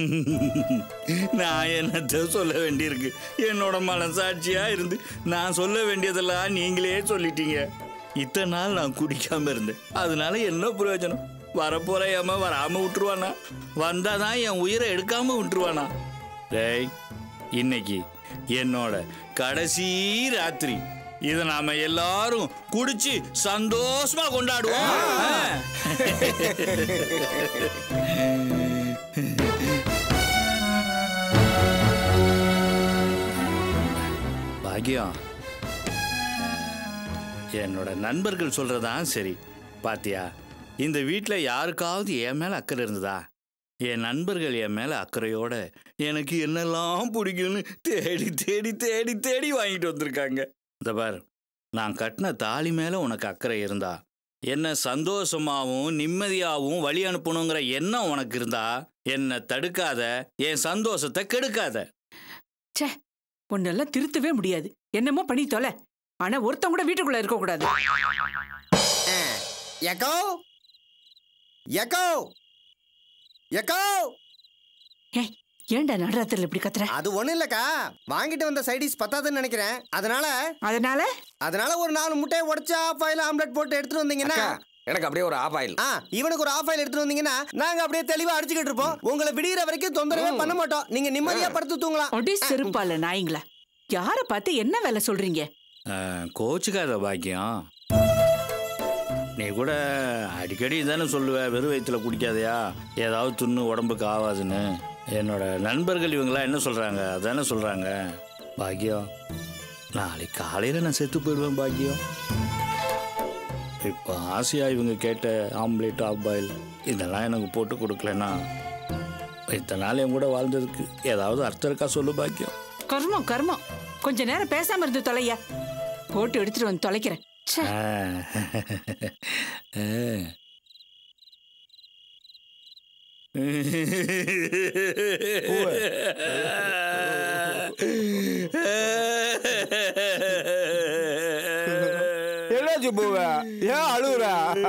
நான் என்னத்த சொல்ல வேண்டியிருக்கு என்னோட மனசாட்சியா இருந்து நான் சொல்ல வேண்டியதெல்லாம் நீங்களே சொல்லிட்டீங்க இத்தனை நாள் நான் குடிக்காம இருந்தேன் அதனால என்ன பிரயோஜனம் வரப்போற ஏமா வராம விட்டுருவானா வந்தாதான் என் உயிரை எடுக்காம விட்டுருவானா டேய் இன்னைக்கு என்னோட கடைசி ராத்திரி இதை நாம எல்லாரும் குடிச்சு சந்தோஷமா கொண்டாடுவோம் ஆ. பாக்கியம் என்னோட நண்பர்கள் சொல்றதான் சரி பாத்தியா இந்த வீட்டில் யாருக்காவது என் மேல அக்கறை இருந்ததா என் நண்பர்கள் என் மேல அக்கறையோட எனக்கு என்னெல்லாம் பிடிக்கும்னு தேடி தேடி தேடி தேடி வாங்கிட்டு வந்திருக்காங்க இந்த பார் நான் கட்டின தாலி மேல உனக்கு அக்கறை இருந்தா என்ன சந்தோஷமாவும் நிம்மதியாகவும் வழி அனுப்பணுங்கிற எண்ணம் உனக்கு இருந்தா என்னை தடுக்காத என் சந்தோஷத்தை கெடுக்காத ச்சே உன்னெல்லாம் திருத்தவே முடியாது என்னமோ பண்ணி தொலை ஆனா ஒருத்தன் கூட வீட்டுக்குள்ள இருக்க கூடாது எக்கோ எக்கோ எக்கோ ஏய் ஏன்டா நடுராத்திரில இப்படி கத்துற அது ஒண்ணும் இல்லக்கா வாங்கிட்டு வந்த சைடிஸ் பத்தாதுன்னு நினைக்கிறேன் அதனால அதனால அதனால ஒரு நாலு முட்டையை உடைச்சு ஆஃப் ஆயில் ஆம்லெட் போட்டு எடுத்துட்டு வந்தீங்கன்னா அக்கா எனக்கு அப்படியே ஒரு ஆஃப் ஆயில் ஆ இவனுக்கு ஒரு ஆஃப் ஆயில் எடுத்துட்டு வந்தீங்கன்னா நாங்க அப்படியே தெளிவா அடிச்சுக்கிட்டு இருப்போம் உங்களை விடிகிற வரைக்கும் தொந்தரவே பண்ண மாட்டோம் நீங்க நிம்மதியா படுத்து தூங்கலாம் அடி செருப்பால நாய்ங்களா யார பார்த்து என்ன வேலை சொல்றீங்க அஹ், கோச்சுக்காத பாக்கியம் நீ கூட அடிக்கடி தானே சொல்லுவ வெறும் வயிற்றுல குடிக்காதயா ஏதாவது துண்ணு உடம்புக்கு ஆகாதுன்னு என்னோட நண்பர்கள் இவங்களாம் என்ன சொல்றாங்க அதானே சொல்றாங்க பாக்கியம் நாளைக்கு காலையில் நான் செத்து போயிடுவேன் பாக்கியம் இப்போ ஆசையா இவங்க கேட்ட ஆம்லேட் ஆஃப் பாயில் இதெல்லாம் எனக்கு போட்டு கொடுக்கலன்னா இத்தனை நாள் என் கூட வாழ்ந்ததுக்கு ஏதாவது அர்த்தம் இருக்கா சொல்லு பாக்கியம் கர்மம் கர்மம் கொஞ்ச நேரம் பேசாம இருந்து தொலையா போட்டு எடுத்துட்டு வந்து தொலைக்கிறேன் ச்சே. என்னாச்சு பூவ ஏன் அழுகுற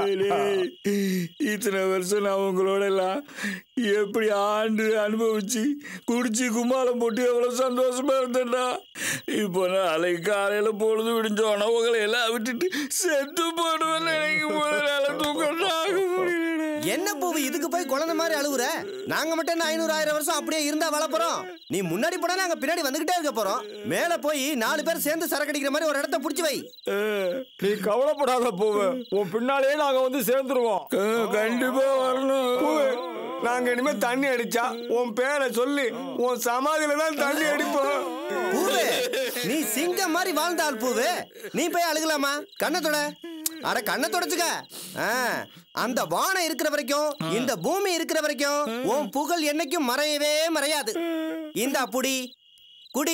இத்தனை வருஷம் நான் உங்களோட எல்லாம் எப்படி ஆண்டு அனுபவிச்சு குடிச்சு கும்மாளம் போட்டு எவ்வளவு சந்தோஷமா இருந்தேன்டா இப்போ நாளைக்கு காலையில பொழுது விடிஞ்சோன்னா உங்களை எல்லாம் விட்டுட்டு செத்து போடுவேன் நினைக்கும் போது என்னால தூக்கம் தாங்க முடியலடா. என்ன பூவு இதுக்கு போய் குழந்தை மாதிரி அழுகுற நாங்க மட்டும் என்ன ஐநூறு ஆயிரம் வருஷம் அப்படியே இருந்தா வாழ போறோம் நீ முன்னாடி போனா நாங்க பின்னாடி வந்துகிட்டே இருக்க போறோம் மேல போய் நாலு பேர் சேர்ந்து சரக்கு அடிக்கிற மாதிரி ஒரு இடத்த புடிச்சு வை நீ கவலைப்படாத பூவு உன் பின்னாலேயே நாங்க வந்து சேர்ந்துருவோம் அஹ், கண்டிப்பா வரணும் பூவு நாங்க இனிமே தண்ணி அடிச்சா உன் பேரை சொல்லி உன் சமாதியில தான் தண்ணி அடிப்போம் பூவு நீ சிங்கம் மாதிரி வாழ்ந்த ஆள் பூவு நீ போய் அழுகலாமா கண்ணத்தோட அட கண்ணை தொடச்சுக்க ஆ, அந்த வானம் இருக்கிற வரைக்கும் இந்த பூமி இருக்கிற வரைக்கும் உன் புகழ் என்னைக்கும் மறையவே மறையாது இந்த புடி குடி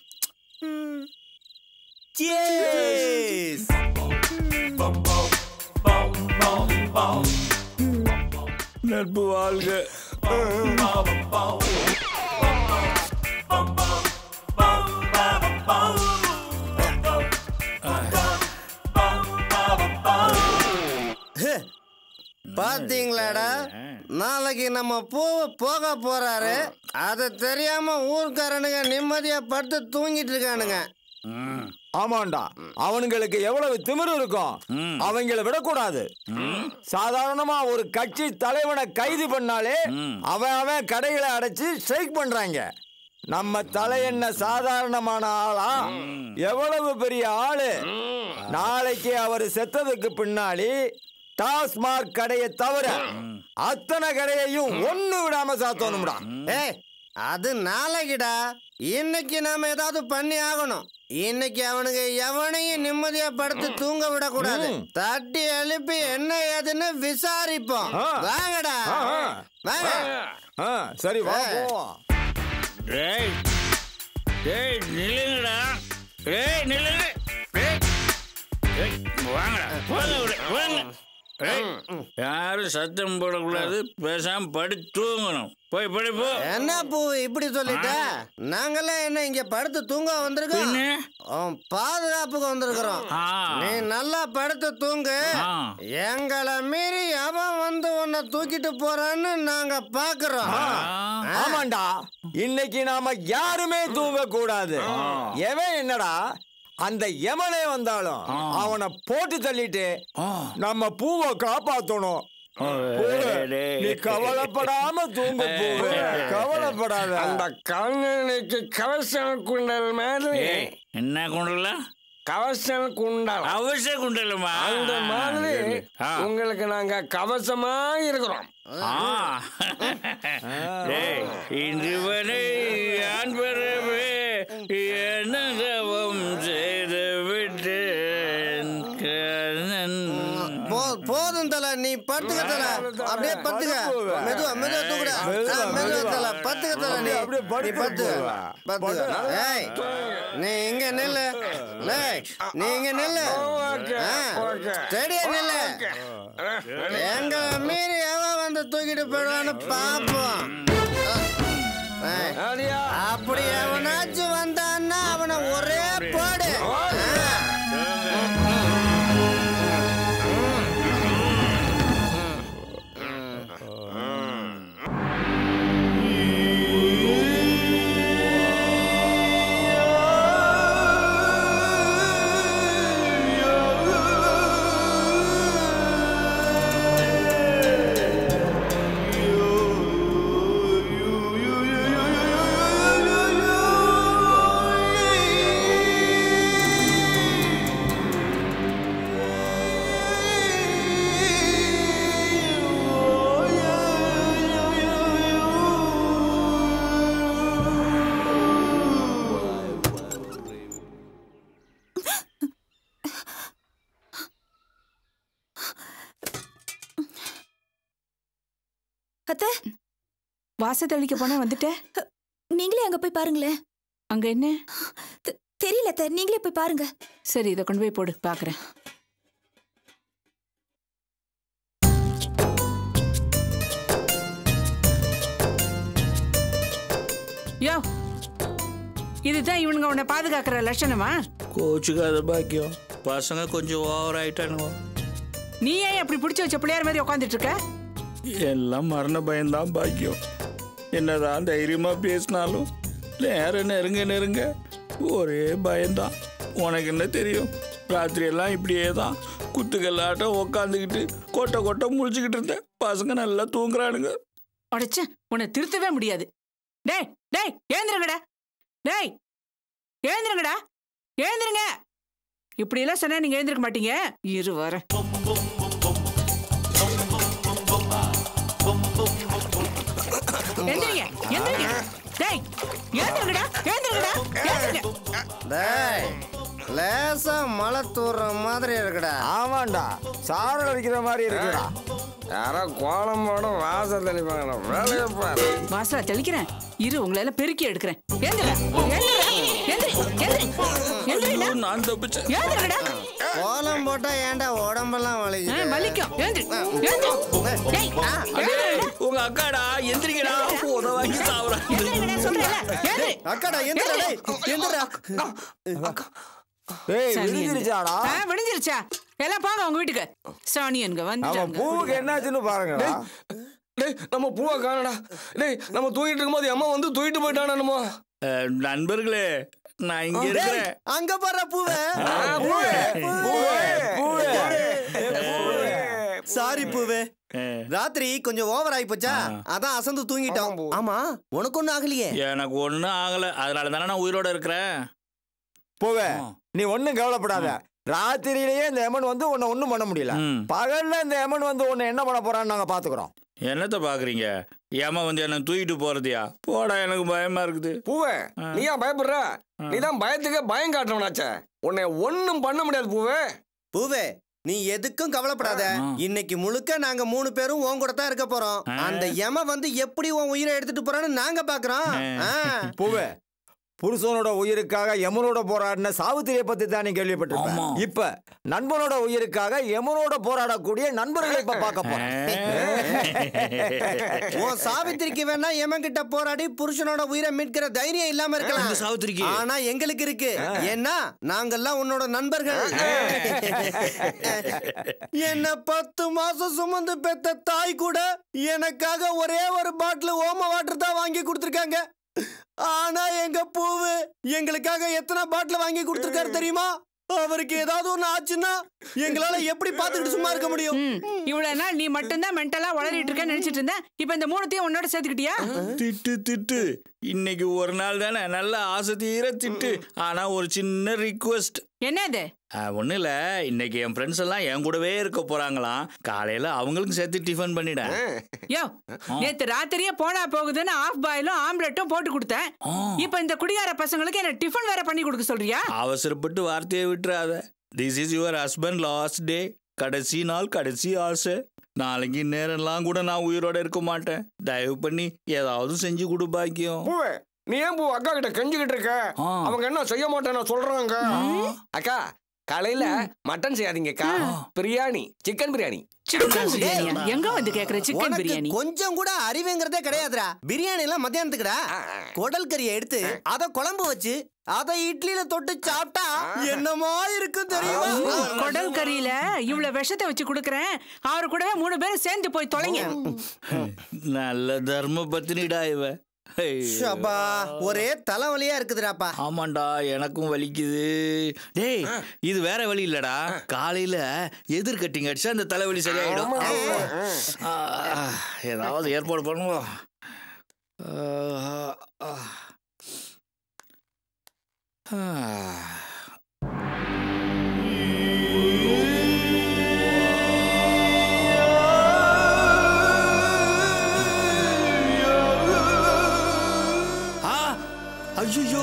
Cheers! நட்பு வாழ்க பாத்தீங்களாடா நாளைக்கு நம்ம பூ போக போறாரு அது தெரியாம ஊர்க்காரனுங்க நிம்மதியா படுத்து தூங்கிட்டு இருக்கானுங்க ஆமாண்டா அவனுங்களுக்கு எவ்வளவு திமிரு இருக்கும் அவங்கள விடக்கூடாது சாதாரணமா ஒரு கட்சி தலைவனை கைது பண்ணாலே அவன் அவன் கடைகளை அடைச்சு ஸ்ட்ரைக் பண்றாங்க நம்ம தலை என்ன சாதாரணமான ஆளா எவ்வளவு பெரிய ஆளு நாளைக்கு அவர் செத்ததுக்கு பின்னாடி டாஸ்மாக் கடையை தவிர அத்தனை கடையையும் ஒண்ணு விடாம சாத்தணும்டா ஏய் அது நாளைக்குடா இன்னைக்கு நாம ஏதாவது பண்ணி ஆகணும் இன்னைக்கு அவனுங்க எவனையும் நிம்மதியா படுத்து தூங்க விடக்கூடாது ம். தட்டி எழுப்பி என்ன ஏதுன்னு விசாரிப்போம் ஆ. வாங்கடா ஆ, ஆ. வாங்க ஆ, சரி வா ஏய். போவோம் டேய் டேய் நில்லுங்கடா டேய் நில்லுங்க டேய் டேய் வாங்கடா வாங்க விடு, வாங்க ஏய், யாரும் சத்தம் போடக்கூடாது பேசாம படி தூங்கணும் போய் படி போ என்ன பூ இப்படி சொல்லிட்ட நாங்கெல்லாம் என்ன இங்க படுத்து தூங்க வந்திருக்கோம் பின்ன? உன் பாதுகாப்புக்கு வந்திருக்கிறோம் ஆ. நீ நல்லா படுத்து தூங்கு ஆ. எங்களை மீறி அவன் வந்து உன்னை தூக்கிட்டு போறான்னு நாங்க பாக்குறோம் ஆமாண்டா இன்னைக்கு நாம யாருமே தூங்க கூடாது எவன் என்னடா அந்த எமனே வந்தாலும் அவனை போட்டு தள்ளிட்டு நம்ம பூவை காப்பாத்தணும் பூவே, நீ கவலைப்படாம தூங்க பூவே கவலைப்படாத அந்த கண்ணனுக்கு கவசம் குண்டல் மாதிரி ஏய், என்ன குண்டல கவசம் குண்டல் அவசிய குண்டலமா அந்த மாதிரி ஆ. உங்களுக்கு நாங்க கவசமா இருக்கிறோம் ஆ. டேய், இன்று வரை யான் பெறவே என்ன தவம் செய்து விட்டேன் கண்ணன் போ- போதும் தல நீ பத்துக்க தல அப்படியே பத்துக்க மெதுவா மெதுவா தூக்குடா மெதுவா, ஆ, மெதுவா மெதுவா. தல பத்துக்க தல நீ அப்படியே படுத்து நீ பத்து போவா. பத்துக்க ஏய் நீ இங்க நில்லு லேய், நீ இங்க நில்லு ஓகே, ஆ, ஓகே. ஸ்டெடியா நில்லு எங்க மீறி எவன் வந்து தூக்கிட்டு போயிடுவான்னு பாப்போம் ஏய், அடியா அப்படி எவனாச்சும் வந்தான்னா அவனை ஒரே போடு ஆ. அத்தை வாச தெளிக்க போனா வந்துட்ட நீங்களே அங்க போய் பாருங்களேன் அங்க என்ன தெ- தெரியல அத்தை நீங்களே போய் பாருங்க சரி இதை கொண்டு போய் போடு பாக்குறேன் யோ இதுதான் இவனுங்க உன்னை பாதுகாக்கிற லட்சணமா கோச்சுக்காத பாக்கியம் பசங்க கொஞ்சம் ஓவர் ஆயிட்டானுங்க நீ ஏன் அப்படி பிடிச்சி வச்ச பிள்ளையார் மாதிரி உட்காந்துட்டு இருக்க எல்லாம் மரண பயம்தான் பாக்கியம் என்னதான் தைரியமா பேசினாலும் நேரம் நெருங்க நெருங்க ஒரே பயம்தான் உனக்கு என்ன தெரியும் ராத்திரி எல்லாம் இப்படியே தான் குத்துக்கல்லாட்டம் உக்காந்துக்கிட்டு கொட்டை கொட்டை முழிச்சுக்கிட்டு இருந்தேன் பசங்க நல்லா தூங்குறானுங்க உடைச்ச உன்னை திருத்தவே முடியாது டேய் டேய் ஏந்திருங்கடா டேய் ஏந்திருங்கடா ஏந்திருங்க இப்படி எல்லாம் சொன்னா நீங்க எழுந்திருக்க மாட்டீங்க இரு வரேன் எந்திரிங்க எந்திரிங்க டேய் ஏந்திருங்கடா ஏந்திருங்கடா ஏந்திருங்க டேய் லேசா மழை தூர்ற மாதிரி இருக்குடா ஆமாண்டா சாரல் அடிக்கிற மாதிரி இருக்குடா யாரோ கோலம் போட வாசம் தெளிப்பாங்க வேலையை பாரு வாசலா தெளிக்கிறேன் இரு உங்களை எல்லாம் பெருக்கி எடுக்கிறேன் ஏந்திரா ஏந்திரா எந்திரி எந்திரி எந்திரிடா நான் தப்பிச்சேன் ஏந்திரங்கடா கோலம் போட்டா ஏன்டா உடம்பெல்லாம் ஆ, வலிக்குது வலிக்கும் ஏந்திரி ஏந்திரி டேய் ஏந்திரிடா உங்க அக்காடா எந்திரிக்கடா உத வாங்கி சாவுறாங்க எந்திரிங்கடா சொல்றேன்ல ஏந்திரி அக்காடா எந்திரா டேய் எந்திரா ஏய் சனியன்க. விழுந்துருச்சாடா ஆ, விடிஞ்சிருச்சா எல்லாம் போங்க உங்க வீட்டுக்கு சாணியன்க அவன் வந்துட்டாங்க பூவுக்கு என்னாச்சுன்னு பாருங்கடா டேய் நம்ம பூவை காணடா டேய் நம்ம தூக்கிட்டு இருக்கும்போது அம்மா வந்து தூக்கிட்டு போயிட்டானா என்னமோ அஹ், நண்பர்களே நான் இங்க இருக்கிறேன் அங்க பாரு பூவே பூவே பூவே பூவே சாரி பூவே அஹ், ராத்திரி கொஞ்சம் ஓவர் ஆயி போச்சா அதான் அசந்து தூங்கிட்டோம் ஆமா, பூ. ஆமா உனக்கு ஒண்ணும் ஆகலையே எனக்கு ஒண்ணும் ஆகல அதனால தானே நான் உயிரோட இருக்கிறேன் பூவே ஆ. நீ ஒண்ணும் கவலைப்படாத ராத்திரியிலேயே இந்த எமன் வந்து உன்னை ஒண்ணும் பண்ண முடியல ம். பகல்ல இந்த எமன் வந்து உன்னை என்ன பண்ண போறான்னு நாங்க பாத்துக்கிறோம் என்னத்த பாக்குறீங்க ஏமா வந்து என்ன தூக்கிட்டு போறதியா போடா எனக்கு பயமா இருக்குது பூவே நீ ஏன் பயப்படுற நீ தான் பயத்துக்கே பயம் காட்டுறவனாச்சே உன்னை ஒண்ணும் பண்ண முடியாது பூவே பூவே நீ எதுக்கும் கவலைப்படாத ஆ. இன்னைக்கு முழுக்க நாங்க மூணு பேரும் உன் கூட தான் இருக்க போறோம் ஆ. அந்த எம வந்து எப்படி உன் உயிரை எடுத்துட்டு போறான்னு நாங்க பாக்குறோம் ஆ. ஆ. பூவே புருஷனோட உயிருக்காக யமனோட போராடின சாவித்திரியை பத்தி தான் நீ கேள்விப்பட்டிருப்ப இப்ப நண்பனோட உயிருக்காக யமனோட போராடக்கூடிய நண்பர்களை இப்ப பார்க்க போறேன் உன் சாவித்திரிக்கு வேணா எமன் கிட்ட போராடி புருஷனோட உயிரை மீட்கிற தைரியம் இல்லாம இந்த இருக்கலாம் சாவித்திரிக்கு. ஆனா எங்களுக்கு இருக்கு ஏன்னா நாங்கெல்லாம் உன்னோட நண்பர்கள் என்ன பத்து மாசம் சுமந்து பெத்த தாய் கூட எனக்காக ஒரே ஒரு பாட்டில் ஓம வாட்டர் தான் வாங்கி கொடுத்துருக்காங்க ஆனா எங்க பூவு எங்களுக்காக எத்தனை பாட்டில் வாங்கி கொடுத்துருக்காரு தெரியுமா அவருக்கு ஏதாவது ஒண்ணு ஆச்சுன்னா எங்களால எப்படி பாத்துக்கிட்டு சும்மா இருக்க முடியும் ம், இவ்வளவு நாள் நீ மட்டும்தான் மென்டலா வளரிட்டு இருக்கேன்னு நினைச்சிட்டு இருந்தேன் இப்ப இந்த மூணுத்தையும் உன்னோட சேர்த்துக்கிட்டியா திட்டு திட்டு இன்னைக்கு ஒரு நாள் தானே நல்ல ஆசை தீர திட்டு ஆனா ஒரு சின்ன ரிக்வெஸ்ட் என்னது ஒன்றும் இல்லை இன்னைக்கு என் ஃப்ரெண்ட்ஸ் எல்லாம் என் கூடவே இருக்க போறாங்களாம் காலையில அவங்களுக்கும் சேர்த்து டிஃபன் பண்ணிட யோ நேத்து ராத்திரியே போனா போகுதுன்னு ஆஃப் பாயிலும் ஆம்லெட்டும் போட்டு கொடுத்தேன் இப்ப இந்த குடிகார பசங்களுக்கு என்ன டிஃபன் வேற பண்ணி கொடுக்க சொல்றியா அவசரப்பட்டு வார்த்தையை விட்டுறாத this is your husband last day கடைசி நாள் கடைசி ஆசை நாளைக்கு நேரம்லாம் கூட நான் உயிரோட இருக்க மாட்டேன் தயவு பண்ணி ஏதாவது செஞ்சு கொடு பாக்கியம் பூவே நீ ஏன் பூ அக்கா கிட்ட கெஞ்சிக்கிட்டு இருக்க ஆ. அவங்க என்ன செய்ய மாட்டேன்னு சொல்றாங்க அக்கா காலையில மட்டன் செய்யாதீங்கக்கா பிரியாணி சிக்கன் பிரியாணி சிக்கன் பிரியாணியா எங்க வந்து கேக்குற சிக்கன் உனக்கு பிரியாணி கொஞ்சம் கூட அறிவுங்கிறதே கிடையாதுடா பிரியாணி எல்லாம் மத்தியானத்துக்குடா குடல் கறியை எடுத்து அத குழம்பு வச்சு அத இட்லியில தொட்டு சாப்பிட்டா என்னமா இருக்கும் தெரியுமா குடல் கறியில இவ்வளவு விஷத்தை வச்சு கொடுக்கறேன் அவரு கூடவே மூணு பேரும் சேர்ந்து போய் தொலைங்க நல்ல தர்ம பத்தினிடா இவ ஐயோ. ஷபா ஒரே தலைவலியா இருக்குதுடாப்பா ஆமாண்டா எனக்கும் வலிக்குது டேய் இது வேற வழி இல்லடா காலையில எதிர் கட்டிங் அடிச்சா அந்த தலைவலி சரியாயிடும் ஆ, ஏதாவது ஏற்பாடு பண்ணுவோம் ஆ, ஆ. ஆ. ஆ ஐயோ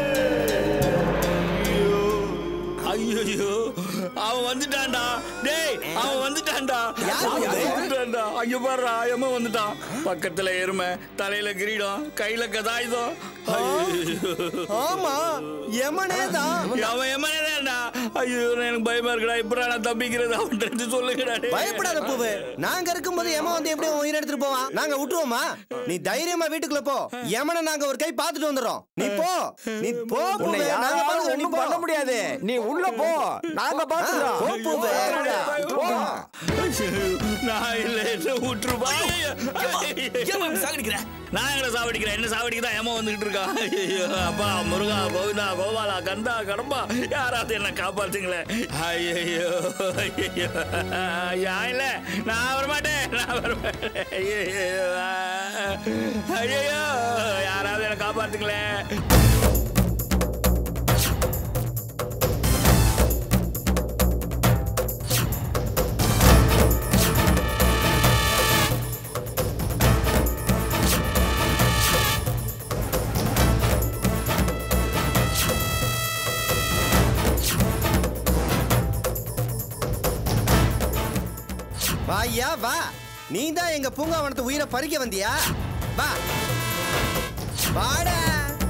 ஐயோ அவன் வந்துட்டான்டா டேய் அவன் வந்துட்டான்டா அவன் வந்துட்டான்டா ஐயோ பாருடா எம்ம வந்துட்டான் பக்கத்துல எருமை தலையில கிரீடம் கையில கதாயுதம் ஐயோ ஆமா எமனே தான் அவன் எம்மனேடா ஐயோ எனக்கு பயமா இருக்குடா இப்படா நான் தப்பிக்கிறது அவன்கிட்ட சொல்லுங்கடா டேய். பயப்படாத பூவு நாங்க இருக்கும்போது எமன் வந்து எப்படி உன் உயிரை எடுத்துட்டு போவான் நாங்க விட்டுருவோமா நீ தைரியமா வீட்டுக்குள்ள போ எமனை நாங்க ஒரு கை பார்த்துட்டு வந்துடுறோம் நீ போ நீ போ உன்னை பூவே, நாங்க யாராலும் பார்த்துக்கிறோம், நீ ஒண்ணும் போ. பண்ண முடியாது நீ உள்ள போ நாங்க பாத்துக்கிறோம் போ, பூவே. போ. நான் இல்ல என்ன விட்டுருப்பா நான் எங்களை சாவடிக்கிறேன் என்ன சாவடிக்கிறா ஏமா வந்துகிட்டு இருக்கான் ஐயோ அப்பா முருகா கோவிந்தா கோபாலா கந்தா கடம்பா யாராவது என்ன காப்பாத்துங்களேன் ஐயோ ஐயோ யா இல்ல நான் வரமாட்டேன் நான் வரமாட்டேன் ஐயோ ஐயோ யாராவது என்ன காப்பாத்துங்களேன் வா ஐயா வா நீ தான் எங்க பூங்காவனத்து உயிரை பறிக்க வந்தியா வா வாடா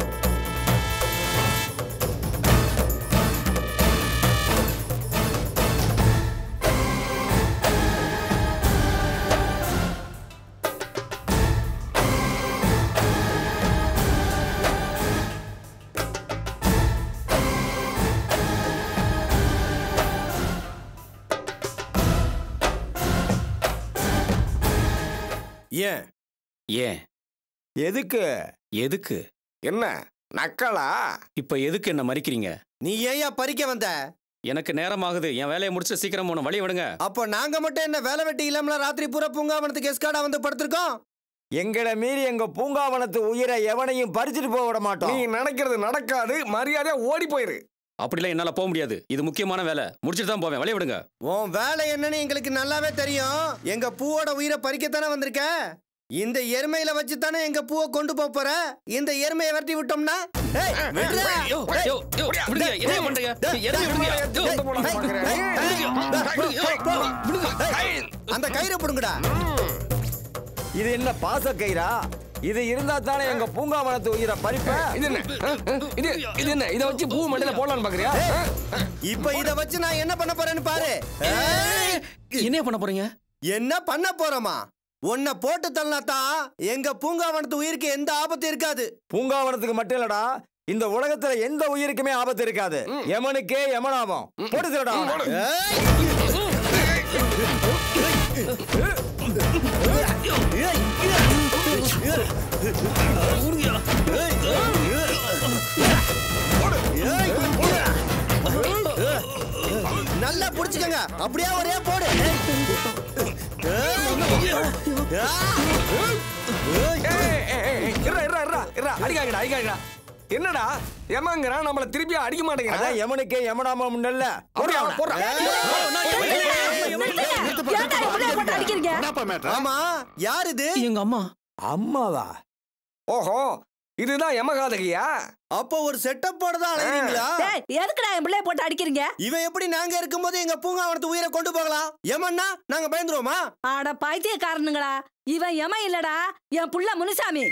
ஏன் ஏன் எதுக்கு எதுக்கு என்ன நக்கலா இப்ப எதுக்கு என்ன மறிக்கிறீங்க நீ ஏயா பறிக்க வந்த எனக்கு நேரமாகுது என் வேலையை முடிச்சு சீக்கிரம் போன வழி விடுங்க அப்போ நாங்க மட்டும் என்ன வேலை வெட்டி இல்லாமல ராத்திரி பூரா பூங்காவனத்துக்கு எஸ்காடா வந்து படுத்திருக்கோம் எங்களை மீறி எங்க பூங்காவனத்து உயிரை எவனையும் பறிச்சுட்டு போக விட நீ மாட்டோம் நினைக்கிறது நடக்காது மரியாதையா ஓடி போயிரு அப்படிலாம் என்னால போக முடியாது இது முக்கியமான வேலை முடிச்சிட்டு தான் போவேன் வழி விடுங்க உன் வேலை என்னன்னு எங்களுக்கு நல்லாவே தெரியும் எங்க பூவோட உயிரை பறிக்கத்தானே வந்திருக்க இந்த எருமையில வச்சு தானே எங்க பூவை கொண்டு போப் போற இந்த எருமையை விரட்டி விட்டோம்னா ஏய், விடுடா. யோ, யோ, யோ, விடுங்க, என்ன பண்றீங்க? இறங்கி விடுங்க. யோ, சுத்தம் போட பார்க்கிறேன். அந்த கயிறை பிடுங்கடா இது என்ன பாச கயிறா இது இருந்தா தானே எங்க பூங்காவனத்து உயிரை பறிப்ப இது என்ன ஆ? ஆ? இது இது என்ன இதை வச்சு பூ மண்டையில போடலான்னு பாக்குறியா ஆ? இப்ப இத வச்சு நான் என்ன பண்ண போறேன்னு பாரு ஏய், என்ன பண்ண போறீங்க என்ன பண்ண போறோமா உன்னை போட்டு தள்ளனா தான் எங்க பூங்காவனத்து உயிருக்கு எந்த ஆபத்து இருக்காது பூங்காவனத்துக்கு மட்டும் இல்லடா இந்த உலகத்துல எந்த உயிருக்குமே ஆபத்து இருக்காது எமனுக்கே எமனாவும் போடுதுடா ஏய், நல்லா புடிச்சுக்கங்க அப்படியே ஒரே போடு ஏய், ஏய், ஏய், ஏய், இருடா, இருடா, இருடா, இருடா. அடிக்காதடா, அடிக்காதடா. என்னடா ஏமாங்கிறான் நம்மள திருப்பி அடிக்க அதான் மாட்டேங்கிறான் எமனுக்கே எமனாமம் இல்ல போடுறா, போடுறா. என்னப்பா மேட்ரு ஆமா யார் இது எங்க அம்மா அம்மாவா ஓஹோ இதுதான் யமகாதகியா அப்போ ஒரு செட்டப்போட தான் அலைறீங்களா டேய் எதுக்குடா என் பிள்ளைய போட்டு அடிக்கிறீங்க இவன் எப்படி நாங்க இருக்கும்போது எங்க பூங்காவனத்து உயிரை கொண்டு போகலாம் ஏமன்னா நாங்க பயந்துருவோமா ஆட பைத்தியக்காரனுங்களா இவன் எமன் இல்லடா என் புள்ள முனுசாமி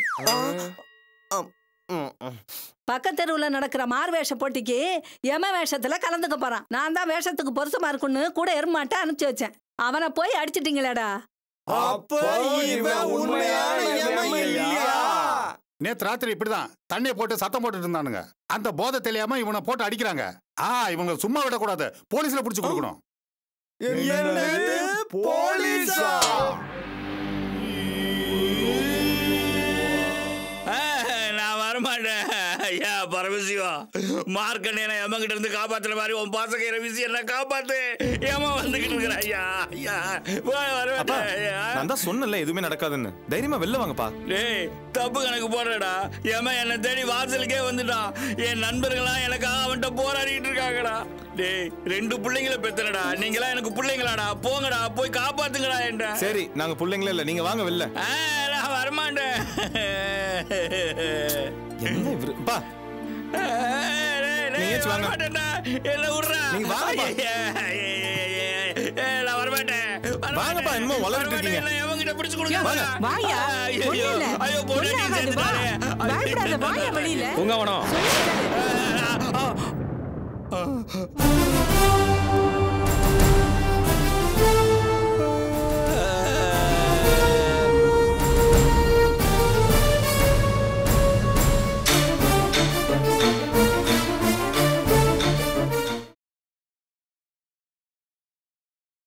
ம், ம். பக்கத்தெருவுல நடக்கிற மார் வேஷ போட்டிக்கு எம வேஷத்துல கலந்துக்க போறான் நான் தான் வேஷத்துக்கு பொருத்தமா இருக்குன்னு கூட எருமாட்ட அனுப்பிச்சு வச்சேன் அவனை போய் அடிச்சிட்டீங்களேடா அப்ப இவன் உண்மையான எமன் இல்லையா நேத்து ராத்திரி இப்படிதான் தண்ணியை போட்டு சத்தம் போட்டுட்டு இருந்தானுங்க அந்த போதை தெரியாம இவனை போட்டு அடிக்கிறாங்க ஆ இவங்க சும்மா விடக்கூடாது போலீஸ்ல புடிச்சு கொடுக்கணும் என்னது போலீஸா நான் வரமாட்டேன் ஐயா பரமசிவா மார்க்கண்டேன எம்மகிட்ட இருந்து காப்பாத்துற மாதிரி உன் பாசகிற விஷயம் என்ன காப்பாத்து ஏமா வந்துகிட்டு இருக்கிற ஐயா ஐயா போய் வரமாட்டேன் ஐயா. நான் தான் சொன்னல எதுவுமே நடக்காதுன்னு தைரியமா வெளில வாங்கப்பா டேய் தப்பு கணக்கு போடுறடா ஏமா என்னை தேடி வாசலுக்கே வந்துட்டான் என் நண்பர்கள்லாம் எனக்காக அவன்கிட்ட போராடிட்டு இருக்காங்கடா டேய் ரெண்டு பிள்ளைங்கள பெத்தனடா நீங்களாம் எனக்கு பிள்ளைங்களாடா போங்கடா போய் காப்பாத்துங்கடா என்ன சரி நாங்க பிள்ளைங்களே இல்ல நீங்க வாங்க வெளில ஆ, நான் வரமாட்டேன் என்ன இவரு பா டேய், டேய், நீங்க ஏச்சு வாங்க. வரமாட்டேன்டா. என்ன விட்றா. நீங்க வாங்கப்பா. ஐயா, ஐயா, ஐயா, ஐயா, நான் வரமாட்டேன். வரமாட்டேன். வாங்கப்பா, என்னமோ வளர்ந்துட்டு வரமாட்டேன். இருக்கீங்க. என்னை எவன்கிட்ட பிடிச்சு கொடுங்க. வாங்க. வாயா ஐயோ, ஒண்ணும் இல்ல. ஐயோ, பொண்ணு ஒண்ணும் நீ ஆகாது, வா. சேர்த்துட்டானே. பயப்படாத வாயா வெளியில பூங்காவனம் ஆ, ஆ, ஆ.